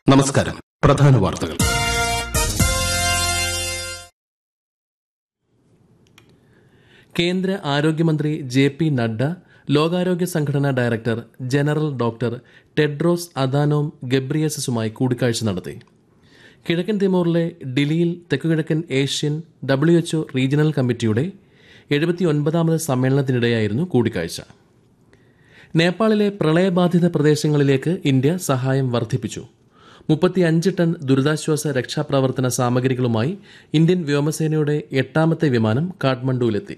നമസ്കാരം പ്രധാന വാർത്തകൾ കേന്ദ്ര ആരോഗ്യമന്ത്രി ജെ പി നഡ്ഡ ലോകാരോഗ്യ സംഘടനാ director general doctor Tedros Adhanom ഗബ്രിയസസുമായി കൂടിക്കാഴ്ച നടത്തി കിഴക്കൻ തിമോറിലെ ഡിലിയിൽ തെക്കുകിഴക്കൻ ഏഷ്യൻ ഡബ്ല്യു എച്ച്ഒ റീജിയണൽ കമ്മിറ്റിയുടെ എഴുപത്തിയൊൻപതാമത് സമ്മേളനത്തിനിടെയായിരുന്നു കൂടിക്കാഴ്ച നേപ്പാളിലെ പ്രളയബാധിത പ്രദേശങ്ങളിലേക്ക് ഇന്ത്യ സഹായം വർദ്ധിപ്പിച്ചു മുപ്പത്തിയഞ്ച് ടൺ ദുരിതാശ്വാസ രക്ഷാപ്രവർത്തന സാമഗ്രികളുമായി ഇന്ത്യൻ വ്യോമസേനയുടെ എട്ടാമത്തെ വിമാനം കാഠ്മണ്ഡുവിലെത്തി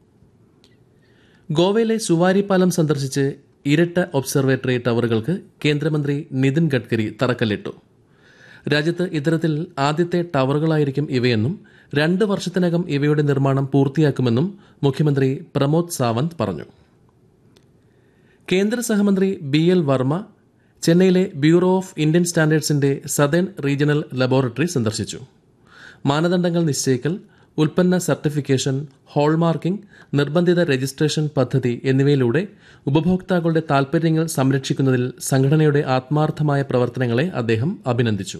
ഗോവയിലെ സുവാരി പാലം സന്ദർശിച്ച് ഇരട്ട ഒബ്സർവേറ്ററി ടവറുകൾക്ക് കേന്ദ്രമന്ത്രി നിതിൻ ഗഡ്കരി തറക്കല്ലിട്ടു രാജ്യത്ത് ഇത്തരത്തിൽ ആദ്യത്തെ ടവറുകളായിരിക്കും ഇവയെന്നും രണ്ട് വർഷത്തിനകം ഇവയുടെ നിർമ്മാണം പൂർത്തിയാക്കുമെന്നും മുഖ്യമന്ത്രി പ്രമോദ് സാവന്ത് പറഞ്ഞു കേന്ദ്ര സഹമന്ത്രി ബി എൽ വർമ്മ ചെന്നൈയിലെ ബ്യൂറോ ഓഫ് ഇന്ത്യൻ സ്റ്റാൻഡേർഡ്സിന്റെ സദേൺ റീജിയണൽ ലബോറട്ടറി സന്ദർശിച്ചു മാനദണ്ഡങ്ങൾ നിശ്ചയിക്കൽ ഉൽപ്പന്ന സർട്ടിഫിക്കേഷൻ ഹോൾമാർക്കിംഗ് നിർബന്ധിത രജിസ്ട്രേഷൻ പദ്ധതി എന്നിവയിലൂടെ ഉപഭോക്താക്കളുടെ താൽപര്യങ്ങൾ സംരക്ഷിക്കുന്നതിൽ സംഘടനയുടെ ആത്മാർത്ഥമായ പ്രവർത്തനങ്ങളെ അദ്ദേഹം അഭിനന്ദിച്ചു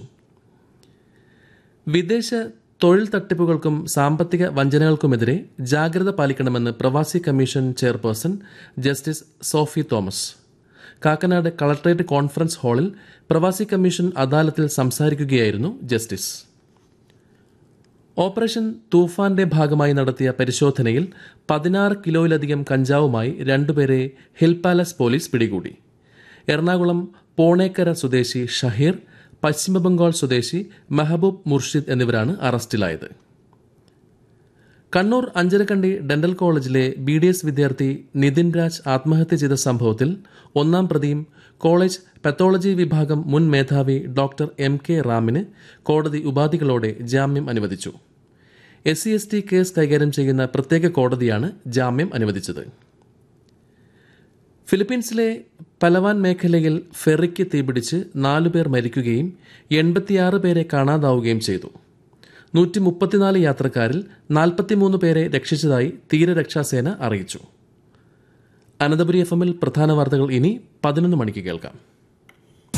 വിദേശ തൊഴിൽ തട്ടിപ്പുകൾക്കും സാമ്പത്തിക വഞ്ചനകൾക്കുമെതിരെ ജാഗ്രത പാലിക്കണമെന്ന് പ്രവാസി commission chairperson justice Sophy Thomas Kakkanad collectorate conference ഹാളിൽ പ്രവാസി കമ്മീഷൻ അദാലത്തിൽ സംസാരിക്കുകയായിരുന്നു ജസ്റ്റിസ് ഓപ്പറേഷൻ തൂഫാന്റെ ഭാഗമായി നടത്തിയ പരിശോധനയിൽ പതിനാറ് കിലോയിലധികം കഞ്ചാവുമായി രണ്ടുപേരെ ഹിൽ പാലസ് പോലീസ് പിടികൂടി എറണാകുളം പോണേക്കര സ്വദേശി ഷഹീർ പശ്ചിമബംഗാൾ സ്വദേശി മെഹബൂബ് മുർഷിദ് എന്നിവരാണ് അറസ്റ്റിലായത് കണ്ണൂർ അഞ്ചരക്കണ്ടി ഡെന്റൽ കോളേജിലെ ബി ഡി എസ് വിദ്യാർത്ഥി നിതിൻ രാജ് ആത്മഹത്യ ചെയ്ത സംഭവത്തിൽ ഒന്നാം പ്രതിയും കോളേജ് പത്തോളജി വിഭാഗം മുൻ മേധാവി ഡോക്ടർ എം കെ റാമിന് കോടതി ഉപാധികളോടെ ജാമ്യം അനുവദിച്ചു S C S T case കൈകാര്യം ചെയ്യുന്ന പ്രത്യേക കോടതിയാണ് ജാമ്യം അനുവദിച്ചത് ഫിലിപ്പീൻസിലെ പലവാൻ മേഖലയിൽ ഫെറിക്ക് തീപിടിച്ച് നാലുപേർ മരിക്കുകയും എൺപത്തിയാറ് പേരെ കാണാതാവുകയും ചെയ്തു നൂറ്റി മുപ്പത്തിനാല് യാത്രക്കാരിൽ നാൽപ്പത്തിമൂന്ന് പേരെ രക്ഷിച്ചതായി തീരരക്ഷാസേന അറിയിച്ചു അനന്തപുരി എഫ് എമ്മിൽ പ്രധാന വാർത്തകൾ ഇനി പതിനൊന്ന് മണിക്ക് കേൾക്കാം